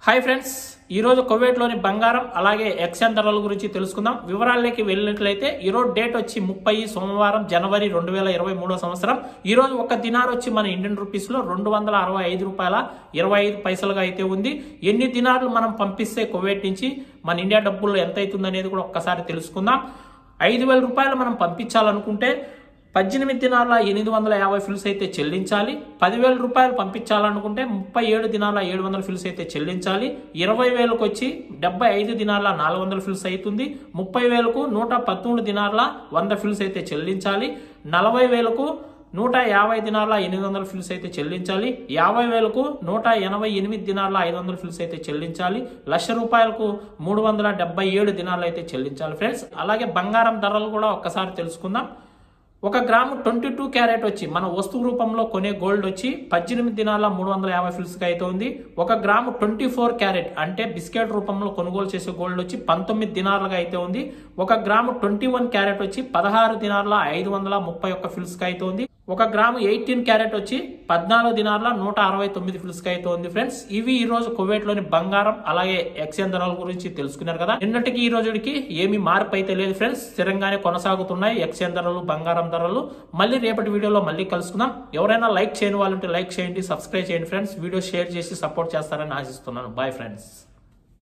hi friends ఈరోజు కువైట్లోని బంగారం అలాగే ఎక్సెన్ ధరల గురించి తెలుసుకుందాం వివరాల్లోకి వెళ్ళినట్లయితే ఈరోజు డేట్ వచ్చి ముప్పై సోమవారం జనవరి రెండు వేల ఇరవై మూడో సంవత్సరం ఈ రోజు ఒక దినార్ వచ్చి మన ఇండియన్ రూపీస్ లో రెండు వందల అరవై ఐదు రూపాయల ఇరవై ఐదు పైసలుగా అయితే ఉంది ఎన్ని దినార్లు మనం పంపిస్తే కువైట్ నుంచి మన ఇండియా డబ్బుల్లో ఎంత అవుతుంది అనేది కూడా ఒక్కసారి తెలుసుకుందాం ఐదు వేల రూపాయలు మనం పంపించాలనుకుంటే పద్దెనిమిది దినాల ఎనిమిది వందల యాభై ఫిల్స్ అయితే చెల్లించాలి పదివేల రూపాయలు పంపించాలనుకుంటే ముప్పై ఏడు దినాల ఏడు వందల ఫిల్స్ అయితే చెల్లించాలి ఇరవై వేలకు వచ్చి డెబ్బై ఐదు దినాల నాలుగు వందల ఫిల్స్ అవుతుంది ముప్పై వేలకు నూట పదమూడు దినాల వంద ఫిల్స్ అయితే చెల్లించాలి నలభై వేలకు నూట యాభై దినాల ఎనిమిది వందల ఫిల్స్ అయితే చెల్లించాలి యాభై వేలకు నూట ఎనభై ఎనిమిది దినాల ఐదు వందల ఫిల్స్ అయితే చెల్లించాలి లక్ష రూపాయలకు మూడు వందల డెబ్బై ఏడు దినాలు అయితే చెల్లించాలి ఫ్రెండ్స్ అలాగే బంగారం ధరలు కూడా ఒక్కసారి తెలుసుకుందాం ఒక గ్రాము ట్వంటీ టూ క్యారెట్ వచ్చి మన వస్తువు రూపంలో కొనే గోల్డ్ వచ్చి పద్దెనిమిది దినాల మూడు వందల యాభై ఫిల్స్కి అయితే ఉంది ఒక గ్రాము ట్వంటీ ఫోర్ క్యారెట్ అంటే బిస్కెట్ రూపంలో కొనుగోలు చేసే గోల్డ్ వచ్చి పంతొమ్మిది దినాలుగా అయితే ఉంది ఒక గ్రాము ట్వంటీ వన్ క్యారెట్ వచ్చి పదహారు దినాల ఐదు వందల ముప్పై ఒక్క ఫిల్స్కి అయితే ఉంది ఒక గ్రాము ఎయిటీన్ క్యారెట్ వచ్చి పద్నాలుగు దినాల నూట అరవై తొమ్మిది ఫిల్స్కి అయితే ఉంది ఫ్రెండ్స్ ఇవి ఈ రోజు కువైట్ లోని బంగారం అలాగే ఎక్స్చేంజ్ ధరల గురించి తెలుసుకున్నారు కదా నిన్నటికి ఈ రోజుకి ఏమి మార్పు అయితే లేదు ఫ్రెండ్స్ స్థిరంగానే కొనసాగుతున్నాయి ఎక్స్చేంజ్ ధరలు బంగారం ధరలు మళ్ళీ రేపటి వీడియోలో మళ్ళీ కలుసుకుందాం ఎవరైనా లైక్ చేయని వాళ్ళంటే లైక్ చేయండి సబ్స్క్రైబ్ చేయండి ఫ్రెండ్స్ వీడియో షేర్ చేసి సపోర్ట్ చేస్తారని ఆశిస్తున్నాను బాయ్ ఫ్రెండ్స్